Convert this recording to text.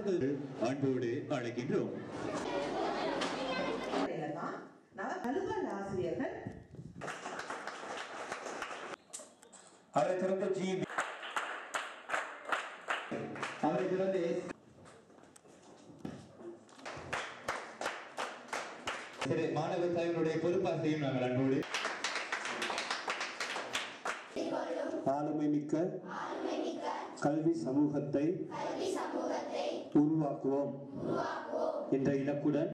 அவர்கள் அன்போடு அழைக்கின்றோம் தான் நவ அலுவல் ஆசிரியர்கள் அவரை தொடர்ந்து ஜி அவரை தொடர்ந்து எஸ். திரு மாணவ தலைவருடைய பொறுப்பாசிரியும் நாங்கள் அன்போடு ஆளுமை மிக்க கல்வி சமூகத்தை உருவாக்குவோம் என்ற இலக்குடன்